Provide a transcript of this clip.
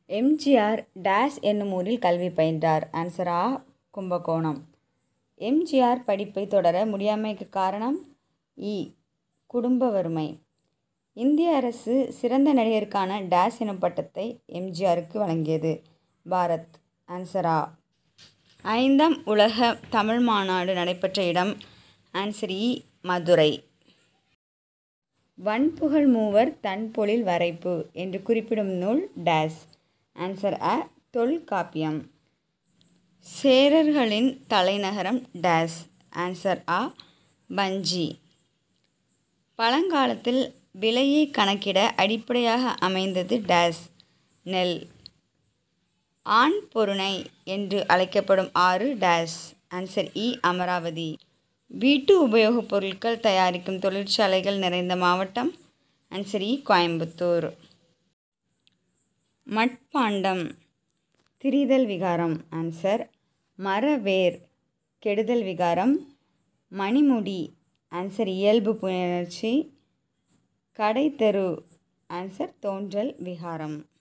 MGR days என்னும் ஊரில் கல்வி பயின்றார் ஆன்சர் ஆ கும்பகோணம் எம்ஜிஆர் படிப்பை தொடர முடியாமைக்கு காரணம் இ குடும்ப வறுமை இந்திய அரசு சிறந்த நடிகருக்கான டேஸ் எனும் பட்டத்தை எம்ஜிஆருக்கு வழங்கியது பாரத் ஆன்சர் ஆ ஐந்தாம் உலக தமிழ் மாநாடு நடைபெற்ற இடம் ஆன்சர் இ மதுரை வன்புகழ் மூவர் தன்பொழில் வரைப்பு என்று குறிப்பிடும் நூல் டேஸ் ஆன்சர் அ தொல்காப்பியம் சேரர்களின் தலைநகரம் டேஸ் ஆன்சர் ஆ பஞ்சி பழங்காலத்தில் விலையை கணக்கிட அடிப்படையாக அமைந்தது டேஸ் நெல் ஆண் பொருணை என்று அழைக்கப்படும் ஆறு டேஸ் ஆன்சர் இ அமராவதி வீட்டு உபயோகப் பொருட்கள் தயாரிக்கும் தொழிற்சாலைகள் நிறைந்த மாவட்டம் ஆன்சர் இ கோயம்புத்தூர் மட்பாண்டம் திரிதல் விகாரம் ஆன்சர் மரவேர் கெடுதல் விகாரம் மணிமுடி ஆன்சர் இயல்பு புணர்ச்சி கடைத்தெரு ஆன்சர் தோன்றல் விகாரம்